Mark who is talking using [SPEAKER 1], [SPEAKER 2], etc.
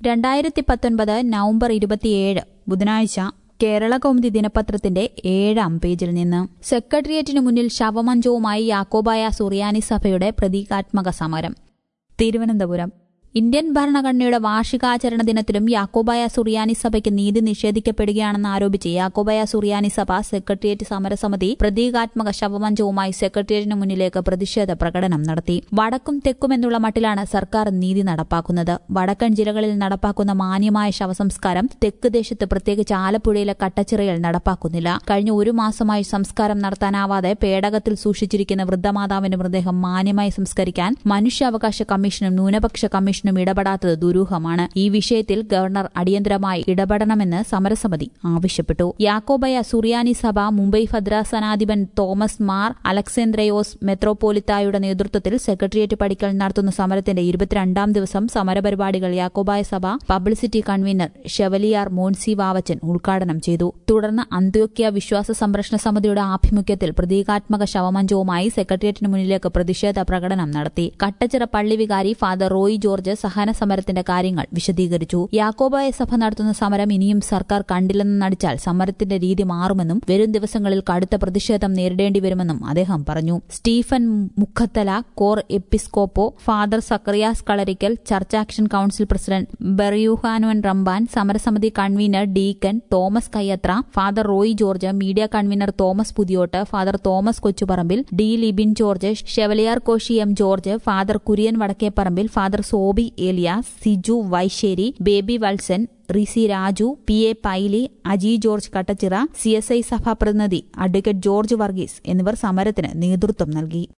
[SPEAKER 1] രണ്ടായിരത്തി പത്തൊൻപത് നവംബർ ഇരുപത്തിയേഴ് ബുധനാഴ്ച കേരള കൗമുദി ദിനപത്രത്തിന്റെ ഏഴാം പേജിൽ നിന്ന് സെക്രട്ടേറിയറ്റിനു മുന്നിൽ ശവമഞ്ചവുമായി യാക്കോബായ സുറിയാനി സഭയുടെ പ്രതീകാത്മക സമരം തിരുവനന്തപുരം ഇന്ത്യൻ ഭരണഘടനയുടെ വാർഷികാചരണ ദിനത്തിലും യാക്കോബായ സുറിയാനി സഭയ്ക്ക് നീതി നിഷേധിക്കപ്പെടുകയാണെന്ന് ആരോപിച്ച് യാക്കോബായ സുറിയാനി സഭ സെക്രട്ടേറിയറ്റ് സമരസമിതി പ്രതീകാത്മക ശവമഞ്ചവുമായി സെക്രട്ടേറിയറ്റിന് മുന്നിലേക്ക് പ്രതിഷേധ പ്രകടനം നടത്തി വടക്കും തെക്കും എന്നുള്ള മട്ടിലാണ് സർക്കാർ നീതി നടപ്പാക്കുന്നത് വടക്കൻ ജില്ലകളിൽ നടപ്പാക്കുന്ന മാന്യമായ ശവസംസ്കാരം തെക്ക് ദേശത്ത് പ്രത്യേകിച്ച് ആലപ്പുഴയിലെ കട്ടച്ചിറയിൽ നടപ്പാക്കുന്നില്ല കഴിഞ്ഞ ഒരു മാസമായി സംസ്കാരം നടത്താനാവാതെ പേടകത്തിൽ സൂക്ഷിച്ചിരിക്കുന്ന വൃദ്ധമാതാവിന്റെ മൃതദേഹം മാന്യമായി സംസ്കരിക്കാൻ മനുഷ്യാവകാശ കമ്മീഷനും ന്യൂനപക്ഷ കമ്മീഷനും ഇടപെടാത്തത് ദുരൂഹമാണ് ഈ വിഷയത്തിൽ ഗവർണർ അടിയന്തരമായി ഇടപെടണമെന്ന് സമരസമിതി ആവശ്യപ്പെട്ടു യാക്കോബയ സുറിയാനി സഭ മുംബൈ ഭദ്രാസനാധിപൻ തോമസ് മാർ അലക്സാന്ദ്രയോസ് മെത്രോപോലിത്തായുടെ നേതൃത്വത്തിൽ സെക്രട്ടേറിയറ്റ് പടിക്കൽ നടത്തുന്ന സമരത്തിന്റെ ഇരുപത്തിരണ്ടാം ദിവസം സമരപരിപാടികൾ യാക്കോബായ സഭ publicity convener chevalier Monsi Vavachan ഉദ്ഘാടനം ചെയ്തു തുടർന്ന് അന്ത്യോക്യ വിശ്വാസ സംരക്ഷണ സമിതിയുടെ ആഭിമുഖ്യത്തിൽ പ്രതീകാത്മക ശവമഞ്ചവുമായി സെക്രട്ടേറിയറ്റിന് മുന്നിലേക്ക് പ്രതിഷേധ പ്രകടനം നടത്തി കട്ടച്ചിറ പള്ളി വികാരി ഫാദർ റോയി ജോർജ് സഹന സമരത്തിന്റെ കാര്യങ്ങൾ വിശദീകരിച്ചു യാക്കോബായ സഭ നടത്തുന്ന സമരം ഇനിയും സർക്കാർ കണ്ടില്ലെന്ന് നടിച്ചാൽ സമരത്തിന്റെ രീതി മാറുമെന്നും വരും ദിവസങ്ങളിൽ കടുത്ത പ്രതിഷേധം നേരിടേണ്ടി വരുമെന്നും അദ്ദേഹം പറഞ്ഞു സ്റ്റീഫൻ മുഖത്തല കോർ എപ്പിസ്കോപ്പോ father Zacharias Kalarickal church action council president ബെറിയുഹാനുവൻ റംബാൻ സമരസമിതി convener deacon Thomas Kayyathra father Roy George media convener Thomas Puthiyottu father Thomas Kochuparambil D Libin George chevalier Koshy M George father Kurian Vadakkeparambil father Sobi Elias Siju Vysseri Baby Valsan Risi Raju P A Paily Aji George Kattachira C S I സഭാ പ്രതിനിധി അഡ്വക്കേറ്റ് ജോർജ് വർഗീസ് എന്നിവർ സമരത്തിന് നേതൃത്വം നൽകി